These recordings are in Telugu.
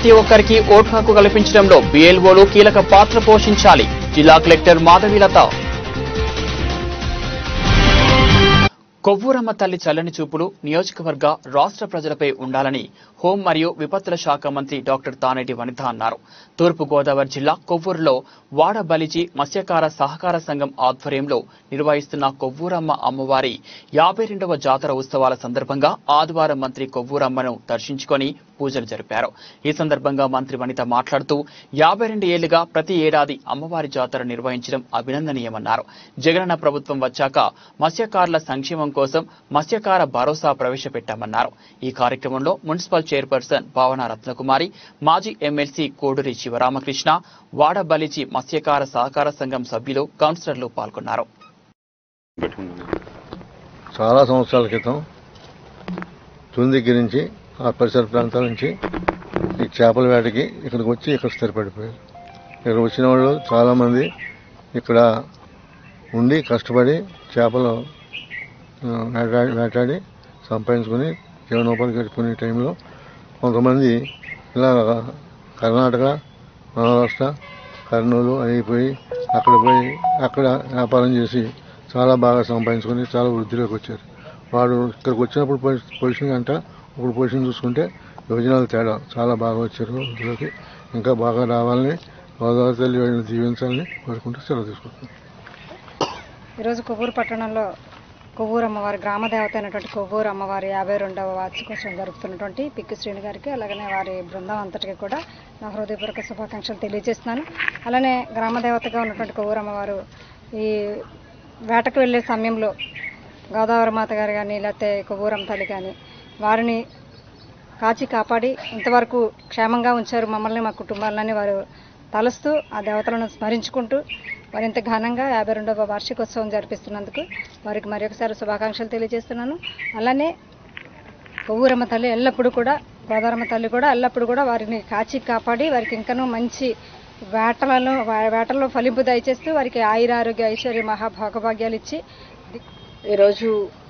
ప్రతి ఒక్కరికి ఓటు హక్కు కల్పించడంలో బీఎల్ఓలు కీలక పాత్ర పోషించాలి జిల్లా కలెక్టర్ మాధవీలత కొవ్వూరమ్మ తల్లి చల్లని చూపులు నియోజకవర్గ రాష్ట్ర ప్రజలపై ఉండాలని హోం మరియు విపత్తుల శాఖ మంత్రి డాక్టర్ తానేటి వనిత అన్నారు తూర్పు గోదావరి జిల్లా కొవ్వూరులో వాడ బలిజి మత్స్యకార సహకార సంఘం ఆధ్వర్యంలో నిర్వహిస్తున్న కొవ్వూరమ్మ అమ్మవారి యాభై రెండవ జాతర ఉత్సవాల సందర్భంగా ఆదివారం మంత్రి కొవ్వూరమ్మను దర్శించుకొని పూజలు జరిపారు ఈ సందర్భంగా మంత్రి వనిత మాట్లాడుతూ యాభై రెండు ఏళ్లుగా ప్రతి ఏడాది అమ్మవారి జాతర నిర్వహించడం అభినందనీయమన్నారు జగనన్న ప్రభుత్వం వచ్చాక మత్స్యకారుల సంక్షేమం కోసం మత్స్యకార భరోసా ప్రవేశపెట్టామన్నారు ఈ కార్యక్రమంలో మున్సిపల్ చైర్పర్సన్ భావన రత్నకుమారి మాజీ ఎమ్మెల్సీ కోడూరి శివరామకృష్ణ వాడ బలిచి మత్స్యకార సహకార సంఘం సభ్యులు కౌన్సిలర్లు పాల్గొన్నారు చాలా సంవత్సరాల క్రితం తుని దగ్గర నుంచి ఆ పరిసర ప్రాంతాల నుంచి ఈ చేపల వేటకి ఇక్కడికి వచ్చి ఇక్కడ స్థిరపడిపోయారు ఇక్కడ వచ్చిన వాళ్ళు చాలామంది ఇక్కడ ఉండి కష్టపడి చేపలు ఆ, వేటాడి వేటాడి సంపాదించుకుని జీవనోపాధి గడుపుకునే టైంలో కొంతమంది ఇలా కర్ణాటక మహారాష్ట్ర కర్నూలు అయిపోయి అక్కడ పోయి అక్కడ వ్యాపారం చేసి చాలా బాగా సంపాదించుకొని చాలా వృద్ధిలోకి వచ్చారు వాడు ఇక్కడికి వచ్చినప్పుడు పొజి- పొజిషన్ కంట ఇప్పుడు పొజిషన్ చూసుకుంటే యోజనాలు తేడా చాలా బాగా వచ్చారు వృద్ధిలోకి ఇంకా బాగా రావాలని గోదావరి తల్లి వాళ్ళని దీవించాలని కోరుకుంటూ సెలవు తీసుకుంటున్నాను ఈరోజు కొవ్వూరు పట్టణంలో కొవ్వూరు అమ్మవారి గ్రామ దేవత అయినటువంటి కొవ్వూరు అమ్మవారి యాభై రెండవ వార్షికోత్సవం జరుపుతున్నటువంటి పిక్కి శ్రీని గారికి అలాగనే వారి బృందం అంతటికి కూడా నా హృదయపూర్వక శుభాకాంక్షలు తెలియజేస్తున్నాను అలానే గ్రామ దేవతగా ఉన్నటువంటి కొవ్వూరు అమ్మవారు ఈ వేటకు వెళ్ళే సమయంలో గోదావరి మాత గారు కానీ లేకపోతే కొవ్వూరమ్మ తల్లి కానీ వారిని కాచి కాపాడి ఇంతవరకు క్షేమంగా ఉంచారు మమ్మల్ని మా కుటుంబాలని వారు తలుస్తూ ఆ దేవతలను స్మరించుకుంటూ మరింత ఘనంగా యాభై రెండవ వార్షికోత్సవం జరిపిస్తున్నందుకు వారికి మరొకసారి శుభాకాంక్షలు తెలియజేస్తున్నాను అలానే కొవ్వూరమ్మ తల్లి ఎల్లప్పుడూ కూడా గోదావరమ్మ తల్లి కూడా ఎల్లప్పుడూ కూడా వారిని కాచి కాపాడి వారికి ఇంకనూ మంచి వేటలలో వా- వేటల్లో ఫలింపు దయచేస్తూ వారికి ఆయురారోగ్య ఐశ్వర్య మహాభోగభాగ్యాలు ఇచ్చి ఈరోజు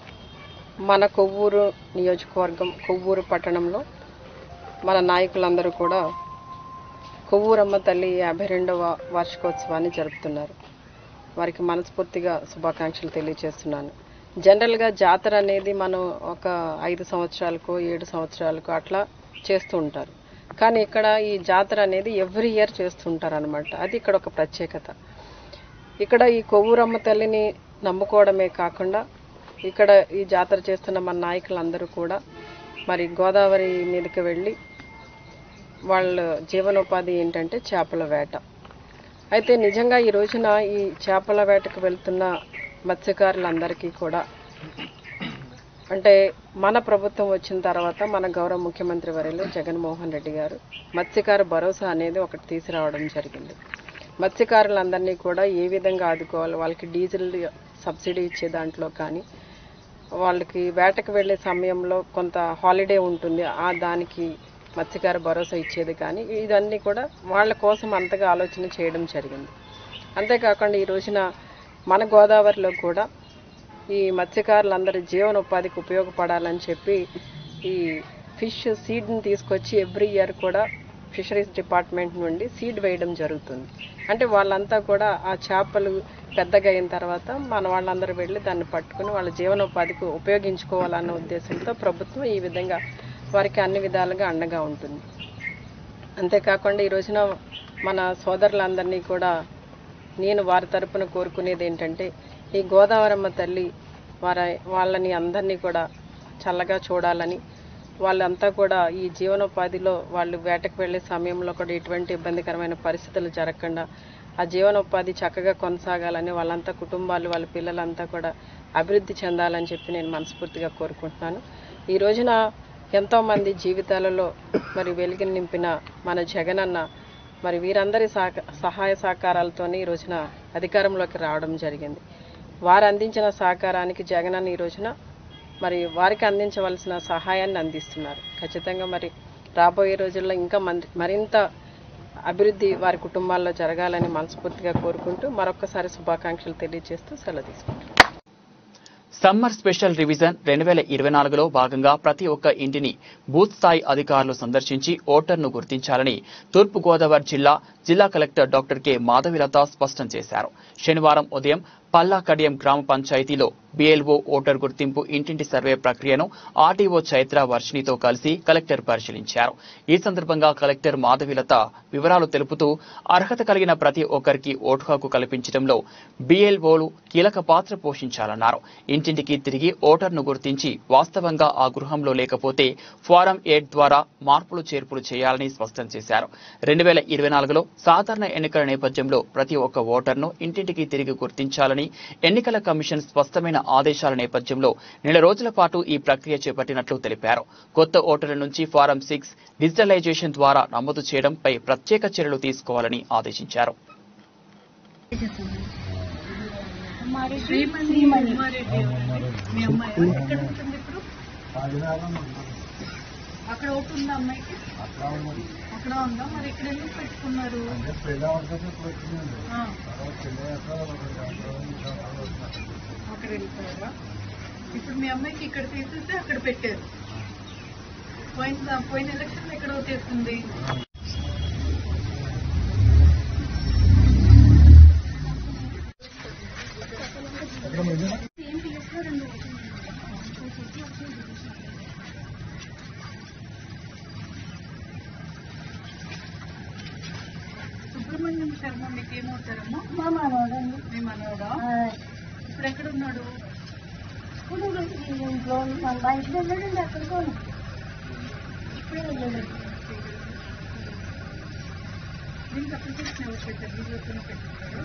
మన కొవ్వూరు నియోజకవర్గం కొవ్వూరు పట్టణంలో మన నాయకులందరూ కూడా కొవ్వూరమ్మ తల్లి యాభై రెండవ వార్షికోత్సవాన్ని జరుపుతున్నారు వారికి మనస్ఫూర్తిగా శుభాకాంక్షలు తెలియజేస్తున్నాను జనరల్గా జాతర అనేది మనం ఒక ఐదు సంవత్సరాలకు ఏడు సంవత్సరాలకు అట్లా చేస్తూ ఉంటారు కానీ ఇక్కడ ఈ జాతర అనేది ఎవ్రీ ఇయర్ చేస్తుంటారు అనమాట అది ఇక్కడ ఒక ప్రత్యేకత ఇక్కడ ఈ కొవ్వూరమ్మ తల్లిని నమ్ముకోవడమే కాకుండా ఇక్కడ ఈ జాతర చేస్తున్న మన నాయకులందరూ కూడా మరి గోదావరి మీదకి వెళ్ళి వాళ్ళ జీవనోపాధి ఏంటంటే చేపల వేట అయితే నిజంగా ఈ రోజున ఈ చేపల వేటకు వెళ్తున్న మత్స్యకారులందరికీ కూడా అంటే మన ప్రభుత్వం వచ్చిన తర్వాత మన గౌరవ ముఖ్యమంత్రి వర్యులు జగన్మోహన్ రెడ్డి గారు మత్స్యకార భరోసా అనేది ఒకటి తీసుకురావడం జరిగింది మత్స్యకారులందరినీ కూడా ఏ విధంగా ఆదుకోవాలి వాళ్ళకి డీజిల్ సబ్సిడీ ఇచ్చే దాంట్లో కానీ వాళ్ళకి వేటకు వెళ్ళే సమయంలో కొంత హాలిడే ఉంటుంది ఆ దానికి మత్స్యకార భరోసా ఇచ్చేది కానీ ఇదన్నీ కూడా వాళ్ళ కోసం అంతగా ఆలోచన చేయడం జరిగింది అంతేకాకుండా ఈ రోజున మన గోదావరిలో కూడా ఈ మత్స్యకారులందరి జీవనోపాధికి ఉపయోగపడాలని చెప్పి ఈ ఫిష్ సీడ్ని తీసుకొచ్చి ఎవ్రీ ఇయర్ కూడా ఫిషరీస్ డిపార్ట్మెంట్ నుండి సీడ్ వేయడం జరుగుతుంది అంటే వాళ్ళంతా కూడా ఆ చేపలు పెద్దగా అయిన తర్వాత మన వాళ్ళందరూ వెళ్ళి దాన్ని పట్టుకుని వాళ్ళ జీవనోపాధికి ఉపయోగించుకోవాలన్న ఉద్దేశంతో ప్రభుత్వం ఈ విధంగా వారికి అన్ని విధాలుగా అండగా ఉంటుంది అంతేకాకుండా ఈ రోజున మన సోదరులందరినీ కూడా నేను వారి తరపున కోరుకునేది ఏంటంటే ఈ గోదావరమ్మ తల్లి వారి వాళ్ళని అందరినీ కూడా చల్లగా చూడాలని వాళ్ళంతా కూడా ఈ జీవనోపాధిలో వాళ్ళు వేటకు వెళ్ళే సమయంలో కూడా ఎటువంటి ఇబ్బందికరమైన పరిస్థితులు జరగకుండా ఆ జీవనోపాధి చక్కగా కొనసాగాలని వాళ్ళంతా కుటుంబాలు వాళ్ళ పిల్లలంతా కూడా అభివృద్ధి చెందాలని చెప్పి నేను మనస్ఫూర్తిగా కోరుకుంటున్నాను ఈ రోజున ఎంతోమంది జీవితాలలో మరి వెలుగుని నింపిన మన జగనన్న మరి వీరందరి సహక సహాయ సహకారాలతోనే ఈ రోజున అధికారంలోకి రావడం జరిగింది వారు అందించిన సహకారానికి జగనన్న ఈ రోజున మరి వారికి అందించవలసిన సహాయాన్ని అందిస్తున్నారు ఖచ్చితంగా మరి రాబోయే రోజుల్లో ఇంకా మంది మరింత అభివృద్ధి వారి కుటుంబాల్లో జరగాలని మనస్ఫూర్తిగా కోరుకుంటూ మరొకసారి శుభాకాంక్షలు తెలియజేస్తూ సెలవు తీసుకుంటాను సమ్మర్ స్పెషల్ రివిజన్ రెండు వేల ఇరవై నాలుగులో భాగంగా ప్రతి ఒక్క ఇంటిని బూత్ స్థాయి అధికారులు సందర్శించి ఓటర్ను గుర్తించాలని తూర్పుగోదావరి జిల్లా జిల్లా కలెక్టర్ డాక్టర్ కె మాధవిలత స్పష్టం చేశారు శనివారం ఉదయం పల్లా కడియం గ్రామ పంచాయతీలో బిఎల్ఓ ఓటర్ గుర్తింపు ఇంటింటి సర్వే ప్రక్రియను ఆర్టీఓ చైత్ర వర్షిణితో కలిసి కలెక్టర్ పరిశీలించారు ఈ సందర్భంగా కలెక్టర్ మాధవిలత వివరాలు తెలుపుతూ అర్హత కలిగిన ప్రతి ఒక్కరికి ఓటు హక్కు కల్పించడంలో బిఎల్ఓలు కీలక పాత్ర పోషించాలన్నారు ఇంటింటికి తిరిగి ఓటర్ను గుర్తించి వాస్తవంగా ఆ గృహంలో లేకపోతే ఫారం ఎయిట్ ద్వారా మార్పులు చేర్పులు చేయాలని స్పష్టం చేశారు రెండు వేల ఇరవై నాలుగులో సాధారణ ఎన్నికల నేపథ్యంలో ప్రతి ఒక్క ఓటర్ను ఇంటింటికి తిరిగి గుర్తించాలని ఎన్నికల కమిషన్ స్పష్టమైన ఆదేశాల నేపథ్యంలో నెల రోజుల పాటు ఈ ప్రక్రియ చేపట్టినట్లు తెలిపారు కొత్త ఓటర్ల నుంచి ఫారం సిక్స్ డిజిటలైజేషన్ ద్వారా నమోదు చేయడంపై ప్రత్యేక చర్యలు తీసుకోవాలని ఆదేశించారు శ్రీమణి ఉమారెడ్డి ఎవరండి? మీ అమ్మాయి ఎక్కడ ఉంటుంది ఇప్పుడు అక్కడ ఒకటి ఉందా అమ్మాయికి అక్కడ ఉందా మరి ఇక్కడ ఎందుకు పెట్టుకున్నారు ఆ. అక్కడ వెళ్ళిపోయారా ఇప్పుడు మీ అమ్మాయికి ఇక్కడ తీసేస్తే అక్కడ పెట్టారు పోయిన పోయిన ఎలక్షన్ ఎక్కడ ఓటేస్తుంది సుబ్రహ్మణ్యం శర్మ మీకు ఏమవుతారమ్మా మా మనవడండి మీ మనవడా ఇప్పుడు ఎక్కడ ఉన్నాడు ఇప్పుడు ఇంట్లో మన బయటకు వెళ్ళండి ఎక్కడికో ఇప్పుడే వెళ్ళండి దీనికి అప్లికేషన్ ఎవరు పెట్టారు మీ వద్దనే పెట్టారు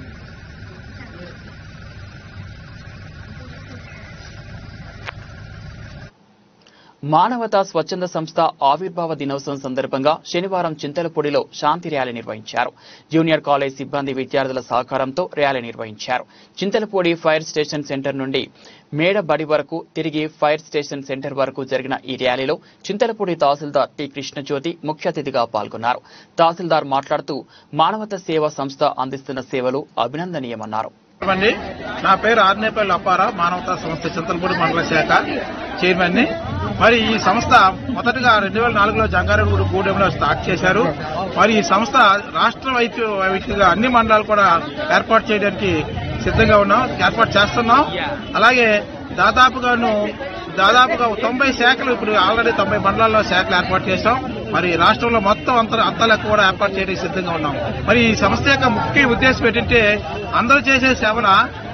మానవతా స్వచ్ఛంద సంస్థ ఆవిర్భావ దినోత్సవం సందర్భంగా శనివారం చింతలపూడిలో శాంతి ర్యాలీ నిర్వహించారు జూనియర్ కాలేజ్ సిబ్బంది విద్యార్థుల సహకారంతో ర్యాలీ నిర్వహించారు చింతలపూడి ఫైర్ స్టేషన్ సెంటర్ నుండి మేడబడి వరకు తిరిగి ఫైర్ స్టేషన్ సెంటర్ వరకు జరిగిన ఈ ర్యాలీలో చింతలపూడి తహసీల్దార్ టి కృష్ణజ్యోతి ముఖ్య అతిథిగా పాల్గొన్నారు తహసీల్దార్ మాట్లాడుతూ మానవతా సేవా సంస్థ అందిస్తున్న సేవలు అభినందనీయమన్నారు అండి నా పేరు ఆర్నేపల్లి అప్పారావు మానవతా సంస్థ చింతలపూడి మండల శాఖ చైర్మన్ ని మరి ఈ సంస్థ మొదటగా రెండు వేల నాలుగులో జంగారెడ్డి గూడెంలో స్టార్ట్ చేశారు మరి ఈ సంస్థ రాష్ట్ర వైద్య వైద్యుగా అన్ని మండలాలు కూడా ఏర్పాటు చేయడానికి సిద్ధంగా ఉన్నాం ఏర్పాటు చేస్తున్నాం అలాగే దాదాపుగాను దాదాపుగా తొంభై శాఖలు ఇప్పుడు ఆల్రెడీ తొంభై మండలాల్లో శాఖలు ఏర్పాటు చేశాం మరి రాష్ట్రంలో మొత్తం అంత అంత లెక్క కూడా ఏర్పాటు చేయడానికి సిద్ధంగా ఉన్నాం మరి ఈ సంస్థ యొక్క ముఖ్య ఉద్దేశం ఏంటంటే అందరూ చేసే సేవన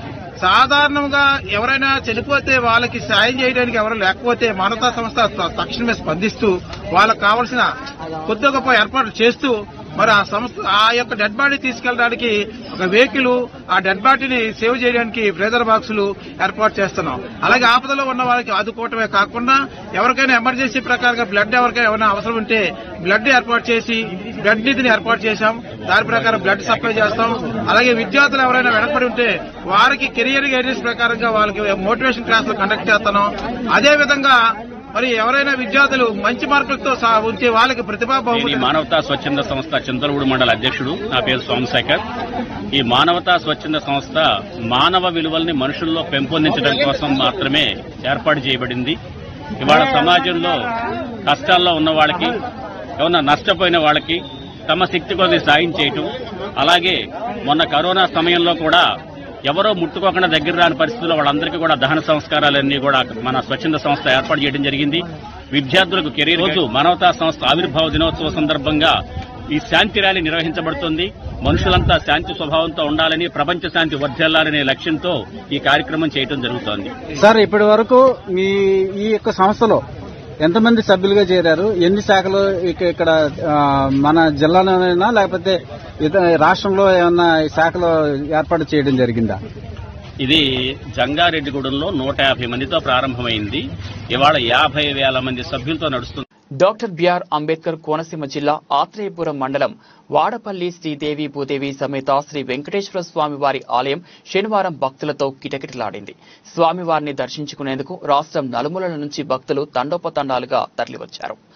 సాధారణంగా ఎవరైనా చనిపోతే వాళ్ళకి సాయం చేయడానికి ఎవరు లేకపోతే మానవతా సంస్థ త- తక్షణమే స్పందిస్తూ వాళ్ళకి కావలసిన కొద్ది గొప్ప ఏర్పాట్లు చేస్తూ మరి ఆ సంస్థ ఆ యొక్క డెడ్ బాడీ తీసుకెళ్ళడానికి ఒక వెహికల్ ఆ డెడ్ బాడీని సేవ్ చేయడానికి ఫ్రేజర్ బాక్సులు ఏర్పాటు చేస్తున్నాం అలాగే ఆపదలో ఉన్న వాళ్ళకి ఆదుకోవటమే కాకుండా ఎవరికైనా ఎమర్జెన్సీ ప్రకారంగా బ్లడ్ ఎవరికైనా ఏమైనా అవసరం ఉంటే బ్లడ్ ఏర్పాటు చేసి బ్లడ్ నిధిని ఏర్పాటు చేశాం దాని ప్రకారం బ్లడ్ సప్లై చేస్తాం అలాగే విద్యార్థులు ఎవరైనా వెనకబడి ఉంటే వారికి కెరియర్ గైడెన్స్ ప్రకారంగా వాళ్ళకి మోటివేషన్ క్లాసులు కండక్ట్ చేస్తున్నాం అదే విధంగా మరి ఎవరైనా విద్యార్థులు మంచి మార్కులతో సా- ఉంటే వాళ్ళకి ప్రతిభా నేను బహుమతి ఈ మానవతా స్వచ్ఛంద సంస్థ చింతలగూడు మండల అధ్యక్షుడు నా పేరు సోమశేఖర్ ఈ మానవతా స్వచ్ఛంద సంస్థ మానవ విలువల్ని మనుషుల్లో పెంపొందించడం కోసం మాత్రమే ఏర్పాటు చేయబడింది ఇవాళ సమాజంలో కష్టాల్లో ఉన్న వాళ్ళకి ఏమన్నా నష్టపోయిన వాళ్ళకి తమ శక్తి కొద్ది సాయం చేయటం అలాగే మొన్న కరోనా సమయంలో కూడా ఎవరో ముట్టుకోకుండా దగ్గర రాని పరిస్థితుల్లో వాళ్ళందరికీ కూడా దహన సంస్కారాలన్నీ కూడా మన స్వచ్ఛంద సంస్థ ఏర్పాటు చేయడం జరిగింది విద్యార్థులకు కెరీర్ రోజు మానవతా సంస్థ ఆవిర్భావ దినోత్సవ సందర్భంగా ఈ శాంతి ర్యాలీ నిర్వహించబడుతుంది మనుషులంతా శాంతి స్వభావంతో ఉండాలని ప్రపంచ శాంతి వర్ధిల్లాలనే లక్ష్యంతో ఈ కార్యక్రమం చేయడం జరుగుతోంది సార్ ఇప్పటి వరకు మీ ఈ యొక్క సంస్థలో ఎంతమంది సభ్యులుగా చేరారు ఎన్ని శాఖలు ఇక- ఇక్కడ ఆ, మన జిల్లాలోనైనా లేకపోతే ఇతర రాష్ట్రంలో ఏమన్నా ఈ శాఖలు ఏర్పాటు చేయడం జరిగిందా ఇది జంగారెడ్డిగూడెంలో నూట యాభై మందితో ప్రారంభమైంది ఇవాళ యాభై వేల మంది సభ్యులతో నడుస్తుంది డాక్టర్ బిఆర్ అంబేద్కర్ కోనసీమ జిల్లా ఆత్రేయపురం మండలం వాడపల్లి శ్రీదేవి భూదేవి సమేత శ్రీ వెంకటేశ్వర స్వామి వారి ఆలయం శనివారం భక్తులతో కిటకిటలాడింది స్వామివారిని దర్శించుకునేందుకు రాష్ట్రం నలుమూలల నుంచి భక్తులు తండోపతండాలుగా తరలివచ్చారు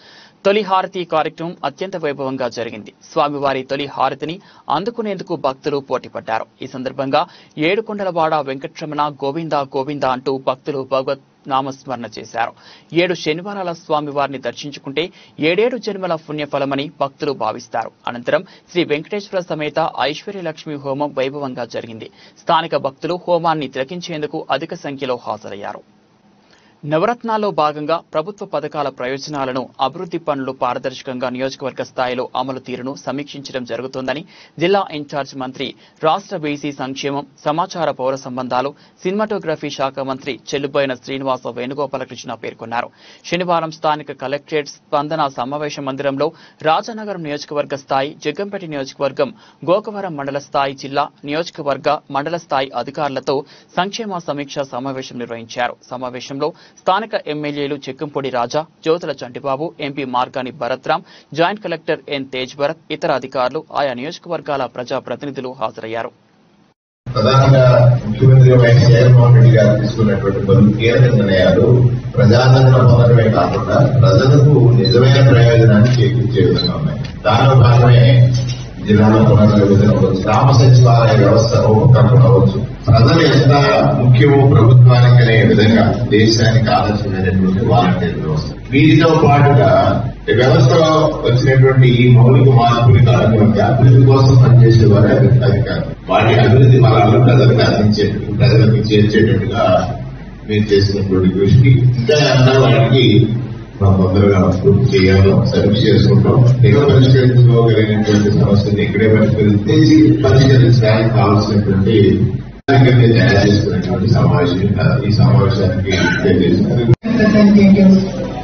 తొలి హారతి కార్యక్రమం అత్యంత వైభవంగా జరిగింది స్వామివారి తొలి హారతిని అందుకునేందుకు భక్తులు పోటీపడ్డారు ఈ సందర్భంగా ఏడుకొండలవాడ వెంకటరమణ గోవింద గోవింద అంటూ భక్తులు భగవత్ నామస్మరణ చేశారు ఏడు శనివారాల స్వామివారిని దర్శించుకుంటే ఏడేడు జన్మల పుణ్యఫలమని భక్తులు భావిస్తారు అనంతరం శ్రీ వెంకటేశ్వర సమేత ఐశ్వర్యలక్ష్మి హోమం వైభవంగా జరిగింది స్థానిక భక్తులు హోమాన్ని తిలకించేందుకు అధిక సంఖ్యలో హాజరయ్యారు నవరత్నాల్లో భాగంగా ప్రభుత్వ పథకాల ప్రయోజనాలను అభివృద్ధి పనులు పారదర్శకంగా నియోజకవర్గ స్థాయిలో అమలు తీరును సమీక్షించడం జరుగుతోందని జిల్లా ఇన్ఛార్జ్ మంత్రి రాష్ట్ర బీసీ సంక్షేమం సమాచార పౌర సంబంధాలు సినిమాటోగ్రఫీ శాఖ మంత్రి చెల్లుబోయిన శ్రీనివాస వేణుగోపాలకృష్ణ పేర్కొన్నారు శనివారం స్థానిక కలెక్టరేట్ స్పందన సమావేశ మందిరంలో రాజానగరం నియోజకవర్గ స్థాయి జగ్గంపేట నియోజకవర్గం గోకవరం మండల స్థాయి జిల్లా నియోజకవర్గ మండల స్థాయి అధికారులతో సంక్షేమ సమీక్ష సమావేశం నిర్వహించారు సమావేశంలో స్థానిక ఎమ్మెల్యేలు Chekkampodi Raja Jyothula Chantibabu MP Margani Bharatram joint collector N Tej Bharat ఇతర అధికారులు ఆయా నియోజకవర్గాల ప్రజా ప్రతినిధులు హాజరయ్యారు ప్రధానంగా ముఖ్యమంత్రి వైఎస్ జగన్మోహన్ రెడ్డి గారు తీసుకున్నటువంటి పలు కీలక నిర్ణయాలు ప్రజాదరణ పొందడమే కాకుండా ప్రజలకు నిజమైన ప్రయోజనాన్ని చేకూర్చే విధంగా ఉన్నాయి దానిలో భాగమే జిల్లాలో పునర్విభజన అవ్వచ్చు గ్రామ సచివాలయ వ్యవస్థ రూపకల్పన అవ్వచ్చు ప్రజలు ఎంత ముఖ్యమో ప్రభుత్వానికి అనే విధంగా దేశానికి ఆదర్శమైనటువంటి వాలంటీర్ వ్యవస్థ వీటితో పాటుగా ఈ వ్యవస్థలో వచ్చినటువంటి ఈ మౌలిక మార్పులకు అనుగుణంగా అభివృద్ధి కోసం పనిచేసే వారే అధికారులు వాటి అభివృద్ధి వరాలు ప్రజలకు అందించే ప్రజలకు చేర్చేటట్టుగా మీరు చేసినటువంటి కృషికి ఇంకా ఏమన్నా వాటికి మనం తొందరగా పూర్తి చేయాలో సమీక్ష చేసుకుంటాం ఇక్కడ పరిష్కరించుకోగలిగినటువంటి సమస్యను ఇక్కడే పరిష్కరిస్తే పరిష్కరించడానికి కావాల్సినటువంటి ప్రణాళికల్ని తయారు చేసుకునేటువంటి సమావేశం ఈ సమావేశానికి తెలియజేస్తున్నారు representatives.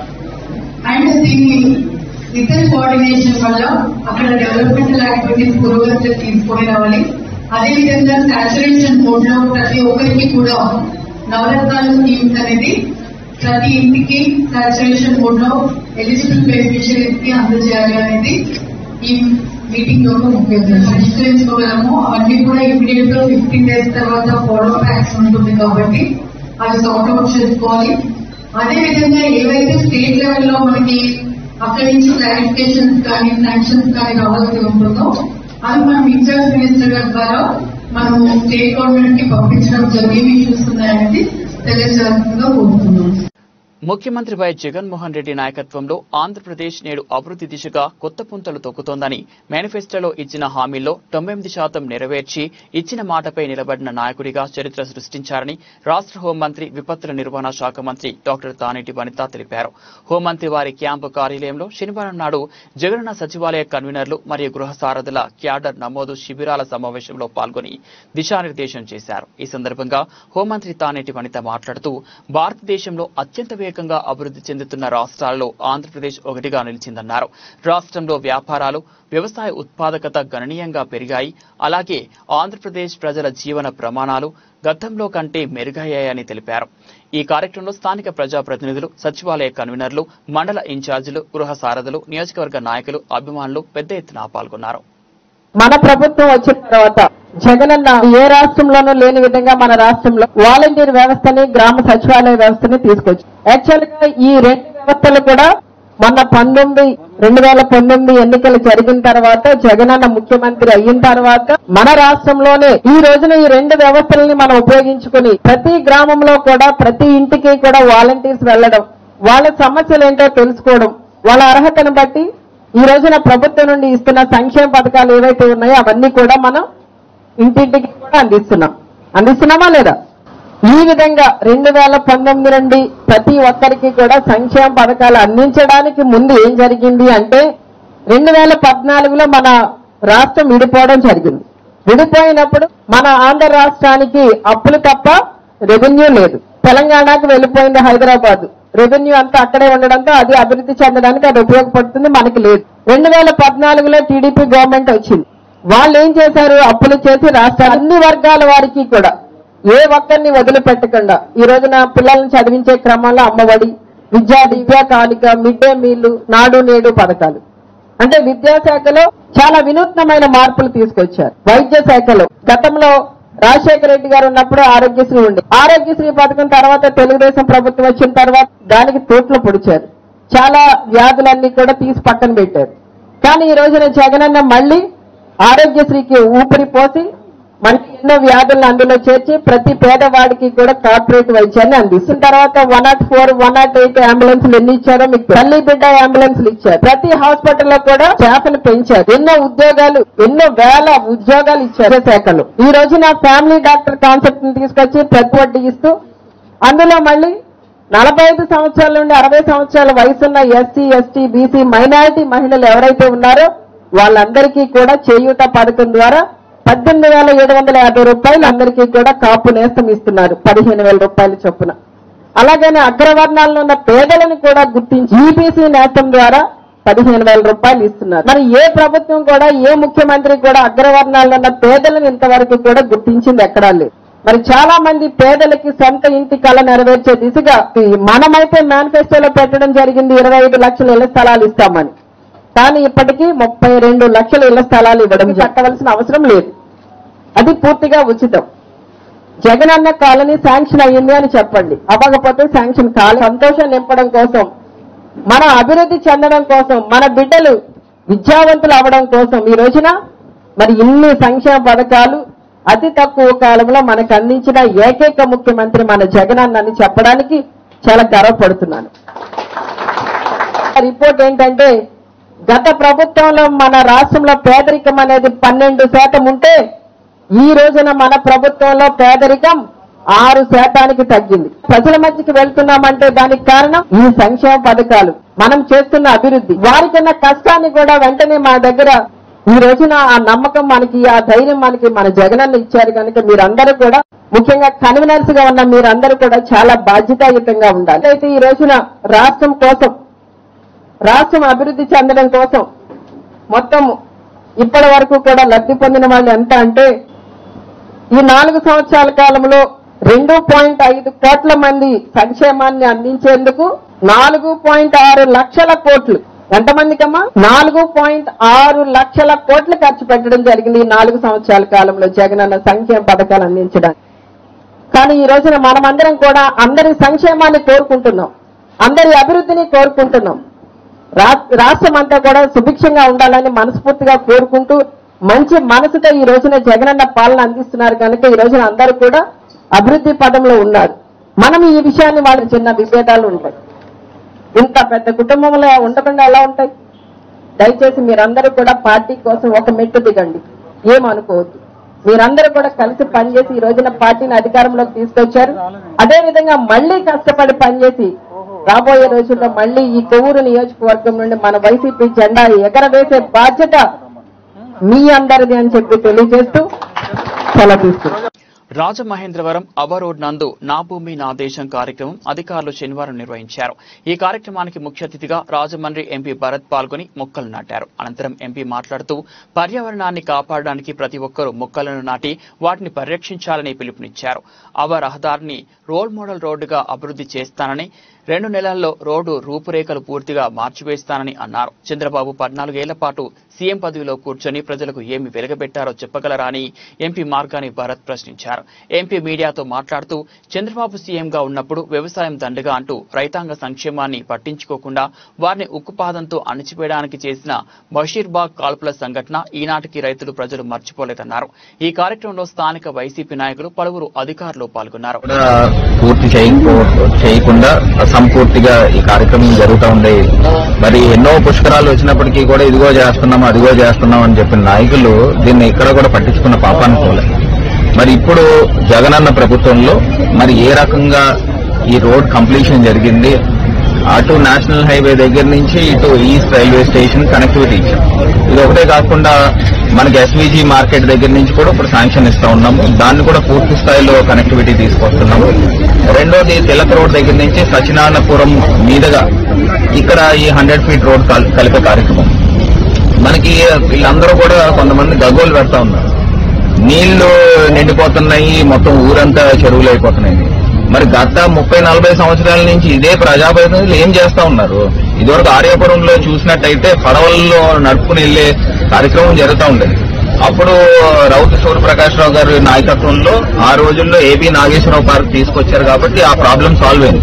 అండ్ దీన్ని రిసర్చ్ కోఆర్డినేషన్ వల్ల అక్కడ డెవలప్మెంటల్ యాక్టివిటీస్ పురోగతికి తీసుకొని రావాలి అదేవిధంగా సాచురేషన్ మోడ్ లో ప్రతి ఒక్కరికి కూడా నవరత్నాల స్కీమ్స్ అనేది ప్రతి ఇంటికి సాచురేషన్ మోడ్ లో ఎలిజిబుల్ బెనిఫిషరీస్ కి అందజేయాలి అనేది ఈ మీటింగ్ యొక్క ముఖ్య ఉద్దేశం పరిష్కరించుకోగలము అవన్నీ కూడా ఇమీడియట్ గా ఫిఫ్టీన్ డేస్ తర్వాత ఫాలో అప్ యాక్షన్ ఉంటుంది కాబట్టి అది సార్ట్ అవుట్ చేసుకోవాలి అదే విధంగా ఏవైతే స్టేట్ లెవెల్లో మనకి అక్కడి నుంచి క్లారిఫికేషన్స్ కానీ శాంక్షన్స్ కానీ రావాల్సి ఉంటుందో అది మనం ఇన్ఛార్జ్ మినిస్టర్ గారి ద్వారా మనం స్టేట్ గవర్నమెంట్ కి పంపించడం జరిగి ఇష్యూస్ ఉన్నాయనేది తెలియజేయాల్సిందిగా కోరుతున్నాం ముఖ్యమంత్రి వైఎస్ జగన్మోహన్ రెడ్డి నాయకత్వంలో ఆంధ్రప్రదేశ్ నేడు అభివృద్ధి దిశగా కొత్త పుంతలు తొక్కుతోందని మేనిఫెస్టోలో ఇచ్చిన హామీల్లో తొంభై ఎనిమిది శాతం నెరవేర్చి ఇచ్చిన మాటపై నిలబడిన నాయకుడిగా చరిత్ర సృష్టించారని రాష్ట్ర హోంమంత్రి విపత్తుల నిర్వహణ శాఖ మంత్రి డాక్టర్ తానేటి వనిత తెలిపారు హోంమంత్రి వారి క్యాంపు కార్యాలయంలో శనివారం నాడు జగనన్న సచివాలయ కన్వీనర్లు మరియు గృహ సారథుల క్యాడర్ నమోదు శిబిరాల సమావేశంలో పాల్గొని దిశానిర్దేశం చేశారు ఈ సందర్భంగా హోంమంత్రి తానేటి వనిత మాట్లాడుతూ భారతదేశంలో అత్యంత వేగంగా అభివృద్ధి చెందుతున్న రాష్ట్రాల్లో ఆంధ్రప్రదేశ్ ఒకటిగా నిలిచిందన్నారు రాష్ట్రంలో వ్యాపారాలు వ్యవసాయ ఉత్పాదకత గణనీయంగా పెరిగాయి అలాగే ఆంధ్రప్రదేశ్ ప్రజల జీవన ప్రమాణాలు గతంలో కంటే మెరుగయ్యాయని తెలిపారు ఈ కార్యక్రమంలో స్థానిక ప్రజాప్రతినిధులు సచివాలయ కన్వీనర్లు మండల ఇన్ఛార్జీలు గృహ సారథులు నియోజకవర్గ నాయకులు అభిమానులు పెద్ద ఎత్తున పాల్గొన్నారు మన ప్రభుత్వం వచ్చిన తర్వాత జగనన్న ఏ రాష్ట్రంలోనూ లేని విధంగా మన రాష్ట్రంలో వాలంటీర్ వ్యవస్థని గ్రామ సచివాలయ వ్యవస్థని తీసుకొచ్చి యాక్చువల్ గా ఈ రెండు వ్యవస్థలు కూడా మొన్న పంతొమ్మిది రెండు వేల పంతొమ్మిది ఎన్నికలు జరిగిన తర్వాత జగనన్న ముఖ్యమంత్రి అయిన తర్వాత మన రాష్ట్రంలోనే ఈ రోజున ఈ రెండు వ్యవస్థలని మనం ఉపయోగించుకుని ప్రతి గ్రామంలో కూడా ప్రతి ఇంటికి కూడా వాలంటీర్స్ వెళ్ళడం వాళ్ళ సమస్యలు ఏంటో తెలుసుకోవడం వాళ్ళ అర్హతను బట్టి ఈ రోజున ప్రభుత్వం నుండి ఇస్తున్న సంక్షేమ పథకాలు ఏవైతే ఉన్నాయో అవన్నీ కూడా మనం ఇంటింటికి కూడా అందిస్తున్నాం అందిస్తున్నామా లేదా ఈ విధంగా రెండు వేల పంతొమ్మిది నుండి ప్రతి ఒక్కరికి కూడా సంక్షేమ పథకాలు అందించడానికి ముందు ఏం జరిగింది అంటే రెండు వేల పద్నాలుగులో మన రాష్ట్రం విడిపోవడం జరిగింది విడిపోయినప్పుడు మన ఆంధ్ర రాష్ట్రానికి అప్పులు తప్ప రెవెన్యూ లేదు తెలంగాణకు వెళ్ళిపోయింది హైదరాబాద్ రెవెన్యూ అంతా అక్కడే ఉండడంతో అది అభివృద్ధి చెందడానికి అది ఉపయోగపడుతుంది మనకి లేదు రెండు వేల పద్నాలుగులో టీడీపీ గవర్నమెంట్ వచ్చింది వాళ్ళు ఏం చేశారు అప్పులు చేసి రాష్ట్ర అన్ని వర్గాల వారికి కూడా ఏ ఒక్కరిని వదిలిపెట్టకుండా ఈ రోజున పిల్లల్ని చదివించే క్రమంలో అమ్మఒడి విద్యా విద్యా కానుక మిడ్ డే మీల్ నాడు నేడు పథకాలు అంటే విద్యాశాఖలో చాలా వినూత్నమైన మార్పులు తీసుకొచ్చారు వైద్య శాఖలో గతంలో రాజశేఖర రెడ్డి గారు ఉన్నప్పుడు ఆరోగ్యశ్రీ ఉండే ఆరోగ్యశ్రీ పథకం తర్వాత తెలుగుదేశం ప్రభుత్వం వచ్చిన తర్వాత దానికి తూట్లు పొడిచారు చాలా వ్యాధులన్నీ కూడా తీసి పక్కన పెట్టారు కానీ ఈ రోజున జగనన్న మళ్ళీ ఆరోగ్యశ్రీకి ఊపిరి పోసి మనకి ఎన్నో వ్యాధులను అందులో చేర్చి ప్రతి పేదవాడికి కూడా కార్పొరేట్ వైద్యాన్ని అందిస్తున్న తర్వాత one nought four one nought eight అంబులెన్స్లు ఎన్ని ఇచ్చారో మీకు తల్లి బిడ్డ అంబులెన్స్లు ఇచ్చారు ప్రతి హాస్పిటల్లో కూడా స్టాఫ్ను పెంచారు ఎన్నో ఉద్యోగాలు ఎన్నో వేల ఉద్యోగాలు ఇచ్చారు శాఖలు ఈ రోజున ఫ్యామిలీ డాక్టర్ కాన్సెప్ట్ ని తీసుకొచ్చి ప్రతి వడ్డీ ఇస్తూ అందులో మళ్ళీ నలభై ఐదు సంవత్సరాల నుండి అరవై సంవత్సరాల వయసున్న ఎస్సీ ఎస్టీ బీసీ మైనారిటీ మహిళలు ఎవరైతే ఉన్నారో వాళ్ళందరికీ కూడా చేయూత పథకం ద్వారా పద్దెనిమిది వేల ఏడు వందల యాభై రూపాయలు అందరికీ కూడా కాపు నేస్తం ఇస్తున్నారు పదిహేను వేల రూపాయల చొప్పున అలాగనే అగ్రవర్ణాల్లో ఉన్న పేదలను కూడా గుర్తించి ఈబీసీ నేస్తం ద్వారా పదిహేను వేల రూపాయలు ఇస్తున్నారు మరి ఏ ప్రభుత్వం కూడా ఏ ముఖ్యమంత్రి కూడా అగ్రవర్ణాల్లో ఉన్న పేదలను ఇంతవరకు కూడా గుర్తించింది ఎక్కడా లేదు మరి చాలా మంది పేదలకి సొంత ఇంటి కళ నెరవేర్చే దిశగా ఈ మనమైతే మేనిఫెస్టోలో పెట్టడం జరిగింది ఇరవై ఐదు లక్షల ఇళ్ల స్థలాలు ఇస్తామని కానీ ఇప్పటికీ ముప్పై రెండు లక్షల ఇళ్ల స్థలాలు ఇవ్వడం కట్టవలసిన అవసరం లేదు అది పూర్తిగా ఉచితం జగనన్న కాలనీ శాంక్షన్ అయ్యింది అని చెప్పండి అవ్వకపోతే శాంక్షన్ కాలే సంతోషం నింపడం కోసం మన అభివృద్ధి చెందడం కోసం మన బిడ్డలు విద్యావంతులు అవడం కోసం ఈ రోజున మరి ఇన్ని సంక్షేమ పథకాలు అతి తక్కువ కాలంలో మనకు అందించిన ఏకైక ముఖ్యమంత్రి మన జగనన్న అని చెప్పడానికి చాలా గర్వపడుతున్నాను రిపోర్ట్ ఏంటంటే గత ప్రభుత్వంలో మన రాష్ట్రంలో పేదరికం అనేది పన్నెండు శాతం ఉంటే ఈ రోజున మన ప్రభుత్వంలో పేదరికం ఆరు శాతానికి తగ్గింది ప్రజల మధ్యకి వెళ్తున్నామంటే దానికి కారణం ఈ సంక్షేమ పథకాలు మనం చేస్తున్న అభివృద్ధి వారికున్న కష్టాన్ని కూడా వెంటనే మా దగ్గర ఈ రోజున ఆ నమ్మకం మనకి ఆ ధైర్యం మనకి మన జగనన్న ఇచ్చారు కనుక మీరందరూ కూడా ముఖ్యంగా కన్వీనర్స్ గా ఉన్న మీరందరూ కూడా చాలా బాధ్యతాయుతంగా ఉండాలి అయితే ఈ రోజున రాష్ట్రం కోసం రాష్ట్రం అభివృద్ధి చెందడం కోసం మొత్తం ఇప్పటి వరకు కూడా లబ్ధి పొందిన వాళ్ళు ఎంత అంటే ఈ నాలుగు సంవత్సరాల కాలంలో రెండు పాయింట్ ఐదు కోట్ల మంది సంక్షేమాన్ని అందించేందుకు నాలుగు పాయింట్ ఆరు లక్షల కోట్లు ఎంతమందికమ్మా నాలుగు పాయింట్ ఆరు లక్షల కోట్లు ఖర్చు పెట్టడం జరిగింది ఈ నాలుగు సంవత్సరాల కాలంలో జగనన్న సంక్షేమ పథకాలు అందించడానికి కానీ ఈ రోజున మనమందరం కూడా అందరి సంక్షేమాన్ని కోరుకుంటున్నాం అందరి అభివృద్ధిని కోరుకుంటున్నాం రా- రాష్ట్రం అంతా కూడా సుభిక్షంగా ఉండాలని మనస్ఫూర్తిగా కోరుకుంటూ మంచి మనసుతో ఈ రోజున జగనన్న పాలన అందిస్తున్నారు కనుక ఈ రోజున అందరూ కూడా అభివృద్ధి పదంలో ఉన్నారు మనం ఈ విషయాన్ని వాళ్ళ చిన్న విభేదాలు ఉంటాయి ఇంత పెద్ద కుటుంబంలో ఉండకుండా ఎలా ఉంటాయి దయచేసి మీరందరూ కూడా పార్టీ కోసం ఒక మెట్టు దిగండి ఏమనుకోవద్దు మీరందరూ కూడా కలిసి పనిచేసి ఈ రోజున పార్టీని అధికారంలోకి తీసుకొచ్చారు అదే విధంగా మళ్ళీ కష్టపడి పనిచేసి రాబోయే రోజుల్లో మళ్ళీ ఈ కొవ్వూరు నియోజకవర్గం నుండి మన వైసీపీ జెండా ఎగరవేసే బాధ్యత మీ అందరిది అని చెప్పి తెలియజేస్తూ సెలవు తీసుకుంటాం రాజమహేంద్రవరం అవ రోడ్ నందు నా భూమి నా దేశం కార్యక్రమం అధికారులు శనివారం నిర్వహించారు ఈ కార్యక్రమానికి ముఖ్య అతిథిగా రాజమండ్రి ఎంపీ భరత్ పాల్గొని మొక్కలు నాటారు అనంతరం ఎంపీ మాట్లాడుతూ పర్యావరణాన్ని కాపాడడానికి ప్రతి ఒక్కరూ మొక్కలను నాటి వాటిని పరిరక్షించాలని పిలుపునిచ్చారు అవ రహదారిని రోల్ మోడల్ రోడ్డుగా అభివృద్ధి చేస్తానని రెండు నెలల్లో రోడ్డు రూపురేఖలు పూర్తిగా మార్చివేస్తానని అన్నారు చంద్రబాబు పద్నాలుగేళ్ల పాటు సీఎం పదవిలో కూర్చొని ప్రజలకు ఏమి వెలగబెట్టారో చెప్పగలరా అని ఎంపీ మార్గాని భరత్ ప్రశ్నించారు ఎంపీ మీడియాతో మాట్లాడుతూ చంద్రబాబు సీఎంగా ఉన్నప్పుడు వ్యవసాయం దండగా అంటూ రైతాంగ సంక్షేమాన్ని పట్టించుకోకుండా వారిని ఉక్కుపాదంతో అణిచివేయడానికి చేసిన బషీర్బాగ్ కాల్పుల సంఘటన ఈనాటికి రైతులు ప్రజలు మర్చిపోలేదన్నారు ఈ కార్యక్రమంలో స్థానిక వైసీపీ నాయకులు పలువురు అధికారులు పాల్గొన్నారు కూడా పూర్తి చేయకపో చేయకుండా అసంపూర్తిగా ఈ కార్యక్రమం జరుగుతూ ఉండేది మరి ఎన్నో పుష్కరాలు వచ్చినప్పటికీ కూడా ఇదిగో చేస్తున్నాం అదిగో చేస్తున్నాం అని చెప్పిన నాయకులు దీన్ని ఇక్కడ కూడా పట్టించుకున్న పాపాన్ని పోలే మరి ఇప్పుడు జగనన్న ప్రభుత్వంలో మరి ఏ రకంగా ఈ రోడ్ కంప్లీషన్ జరిగింది అటు నేషనల్ హైవే దగ్గర నుంచి ఇటు ఈస్ట్ రైల్వే స్టేషన్ కనెక్టివిటీ ఇచ్చాం ఇది ఒకటే కాకుండా మనకి ఎస్వీజీ మార్కెట్ దగ్గర నుంచి కూడా ఇప్పుడు శాంక్షన్ ఇస్తా ఉన్నాము దాన్ని కూడా పూర్తి స్థాయిలో కనెక్టివిటీ తీసుకొస్తున్నాము రెండోది తిలక్ రోడ్ దగ్గర నుంచి సత్యనారాయణపురం మీదుగా ఇక్కడ ఈ హండ్రెడ్ ఫీట్ రోడ్ కల్- కలిపే కార్యక్రమం మనకి వీళ్ళందరూ కూడా కొంతమంది గగ్గోలు పెడతా ఉన్నారు నీళ్లు నిండిపోతున్నాయి మొత్తం ఊరంతా చెరువులు అయిపోతున్నాయి మరి గత ముప్పై నలభై సంవత్సరాల నుంచి ఇదే ప్రజాప్రతినిధులు ఏం చేస్తా ఉన్నారు ఇదివరకు ఆర్యాపురంలో చూసినట్టయితే పడవల్లో నడుపుకుని వెళ్లే కార్యక్రమం జరుగుతూ ఉండేది అప్పుడు రౌత్ సూర్యప్రకాశ్రావు గారి నాయకత్వంలో ఆ రోజుల్లో ఏబీ నాగేశ్వరరావు పార్క్ తీసుకొచ్చారు కాబట్టి ఆ ప్రాబ్లం సాల్వ్ అయింది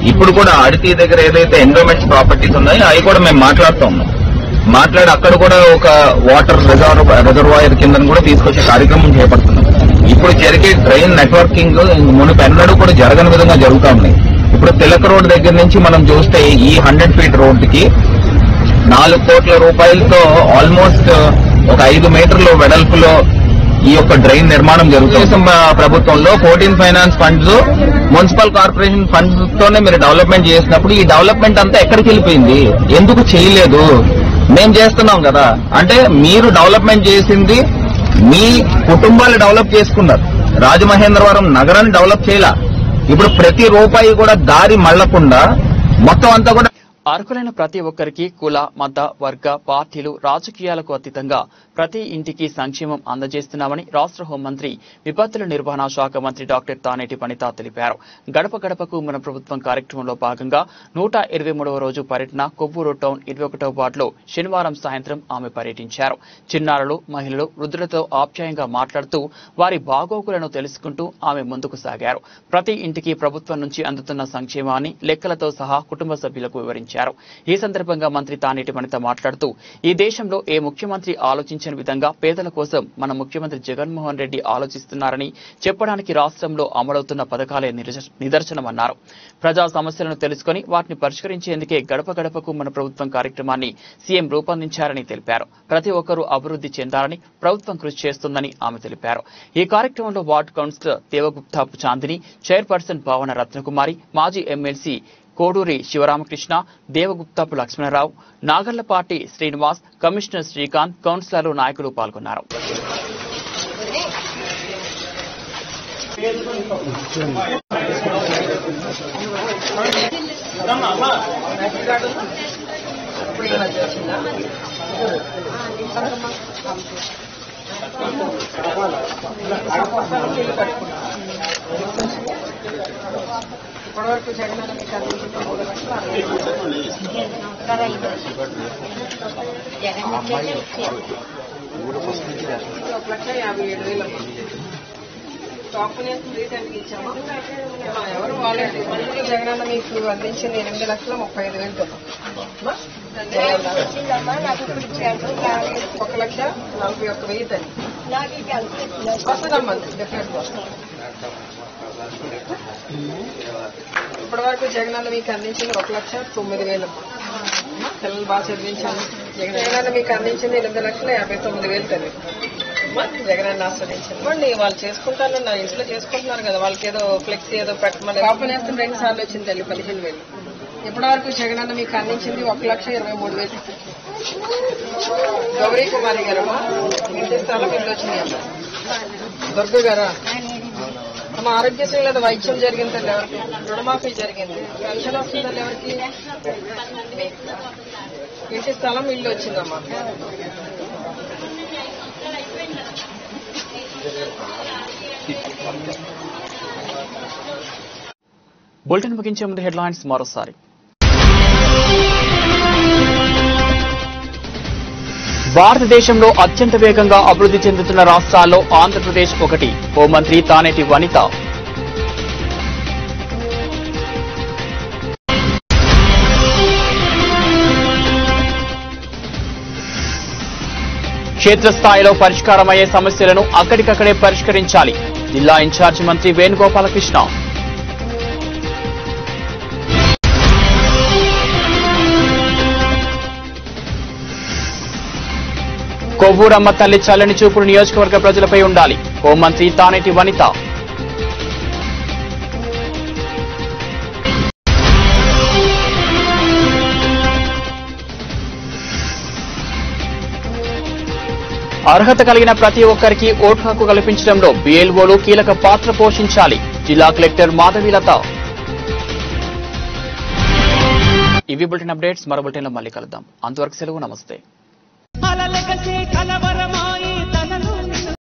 ఇప్పుడు కూడా అడితి దగ్గర ఏదైతే ఎండోమెంట్స్ ప్రాపర్టీస్ ఉన్నాయో అవి కూడా మేము మాట్లాడుతూ ఉన్నాం మాట్లాడి అక్కడ కూడా ఒక వాటర్ రిజర్వ్ రిజర్వాయర్ కింద కూడా తీసుకొచ్చే కార్యక్రమం చేపడుతున్నాం ఇప్పుడు జరిగే డ్రైన్ నెట్వర్కింగ్ మునుపు ఎన్నడూ కూడా జరగని విధంగా జరుగుతా ఉన్నాయి ఇప్పుడు తిలక రోడ్ దగ్గర నుంచి మనం చూస్తే ఈ హండ్రెడ్ ఫీట్ రోడ్డుకి నాలుగు కోట్ల రూపాయలతో ఆల్మోస్ట్ ఒక ఐదు మీటర్ల వెడల్పులో ఈ యొక్క డ్రైన్ నిర్మాణం జరుగుతుంది దేశం, ఆ, ప్రభుత్వంలో fourteen finance funds municipal corporation funds తోనే మీరు డెవలప్మెంట్ చేసినప్పుడు ఈ డెవలప్మెంట్ అంతా ఎక్కడికి వెళ్ళిపోయింది ఎందుకు చేయలేదు మేం చేస్తున్నాం కదా అంటే మీరు డెవలప్మెంట్ చేసింది మీ కుటుంబాలు డెవలప్ చేసుకున్నారు రాజమహేంద్రవరం నగరాన్ని డెవలప్ చేయలా ఇప్పుడు ప్రతి రూపాయి కూడా దారి మళ్ళకుండా మొత్తం అంతా కూడా అర్హులైన ప్రతి ఒక్కరికి కుల మత వర్గ పార్టీలు రాజకీయాలకు అతీతంగా ప్రతి ఇంటికి సంక్షేమం అందజేస్తున్నామని రాష్ట్ర హోంమంత్రి విపత్తుల నిర్వహణ శాఖ మంత్రి డాక్టర్ తానేటి వనిత తెలిపారు గడప గడపకు మన ప్రభుత్వం కార్యక్రమంలో భాగంగా నూట ఇరవై మూడవ రోజు పర్యటన కొవ్వూరు టౌన్ ఇరవై ఒకటవ వార్డులో శనివారం సాయంత్రం ఆమె పర్యటించారు చిన్నారులు మహిళలు వృద్ధులతో ఆప్యాయంగా మాట్లాడుతూ వారి బాగోగులను తెలుసుకుంటూ ఆమె ముందుకు సాగారు ప్రతి ఇంటికి ప్రభుత్వం నుంచి అందుతున్న సంక్షేమాన్ని లెక్కలతో సహా కుటుంబ సభ్యులకు వివరించారు ఈ సందర్భంగా మంత్రి తానేటి వనిత మాట్లాడుతూ ఈ దేశంలో ఏ ముఖ్యమంత్రి ఆలోచించని విధంగా పేదల కోసం మన ముఖ్యమంత్రి జగన్మోహన్ రెడ్డి ఆలోచిస్తున్నారని చెప్పడానికి రాష్ట్రంలో అమలవుతున్న పథకాలే నిరజ- నిదర్శనమన్నారు ప్రజా సమస్యలను తెలుసుకొని వాటిని పరిష్కరించేందుకే గడప గడపకు మన ప్రభుత్వం కార్యక్రమాన్ని సీఎం రూపొందించారని తెలిపారు ప్రతి ఒక్కరూ అభివృద్ధి చెందాలని ప్రభుత్వం కృషి చేస్తుందని ఆమె తెలిపారు ఈ కార్యక్రమంలో ward councillor Devagupta Chandini chairperson Bhavana Ratnakumari మాజీ ఎమ్మెల్సీ కోడూరి శివరామకృష్ణ దేవగుప్తపు లక్ష్మణరావు నాగర్లపాటి శ్రీనివాస్ కమిషనర్ శ్రీకాంత్ కౌన్సిలర్లు నాయకులు పాల్గొన్నారు ఇప్పటివరకు జగన్ మీకు అందించిన మూడు లక్షల అరవై ఐదు ఒక లక్ష యాభై ఏడు వేలు డాక్యుమెంట్స్ రీసెంట్గా ఇచ్చాము ఆ, ఎవరు వాళ్ళండి మళ్ళీ జగనన్న మీకు అందించింది ఎనిమిది లక్షల ముప్పై ఐదు వేలు ఒక లక్ష నలభై ఒక్క వెయ్యి తల్లి వస్తుందమ్మా డెఫినెట్ వస్తుంది ఇప్పటి వరకు జగనన్న మీకు అందించింది ఒక లక్ష తొమ్మిది వేలు పిల్లలు బాగా చదివించాను జగనన్న మీకు అందించింది ఎనిమిది లక్షల యాభై తొమ్మిది వేలు తల్లి అమ్మా, జగనన్న ఆస్వాదించింది ఇవ్వండి వాళ్ళు చేసుకుంటాను నా ఇంట్లో చేసుకుంటున్నారు కదా వాళ్ళకి ఏదో ఫ్లెక్సీ ఏదో పెట్టమని పాప నేస్తం రెండు సార్లు వచ్చింది తల్లి పదిహేను వేలు ఇప్పటి వరకు జగనన్న మీకు అందించింది ఒక లక్ష ఇరవై మూడు వేలు గౌరీ కుమారి గారు ఇంటి స్థలం ఇల్లు వచ్చినాయి దుర్గ గారా అమ్మ ఆరోగ్యశ్రీ లేదా వైద్యం జరిగింది తల్లి ఎవరికి రుణమాఫీ జరిగింది పెన్షన్ వస్తుందండి ఎవరికి ఇంటి స్థలం ఇల్లు వచ్చిందమ్మా బులెటిన్ ముగించే ముందు హెడ్లైన్స్ మరోసారి భారతదేశంలో అత్యంత వేగంగా అభివృద్ధి చెందుతున్న రాష్ట్రాల్లో ఆంధ్రప్రదేశ్ ఒకటి హోంమంత్రి తానేటి వనిత క్షేత్రస్థాయిలో పరిష్కారమయ్యే సమస్యలను అక్కడికక్కడే పరిష్కరించాలి జిల్లా ఇన్ఛార్జి మంత్రి వేణుగోపాలకృష్ణ కొవ్వూరమ్మ తల్లి చల్లని చూపుడు నియోజకవర్గ ప్రజలపై ఉండాలి హోంమంత్రి తానేటి వనిత అర్హత కలిగిన ప్రతి ఒక్కరికి ఓటు హక్కు కల్పించడంలో బిఎల్ఓలు కీలక పాత్ర పోషించాలి జిల్లా కలెక్టర్ మాధవీలత ఇవి బులెటిన్ అప్డేట్స్ మరో బులెటిన్లో మళ్ళీ కలుద్దాం అంతవరకు సెలవు నమస్తే అలలెగసే కలవరమాయి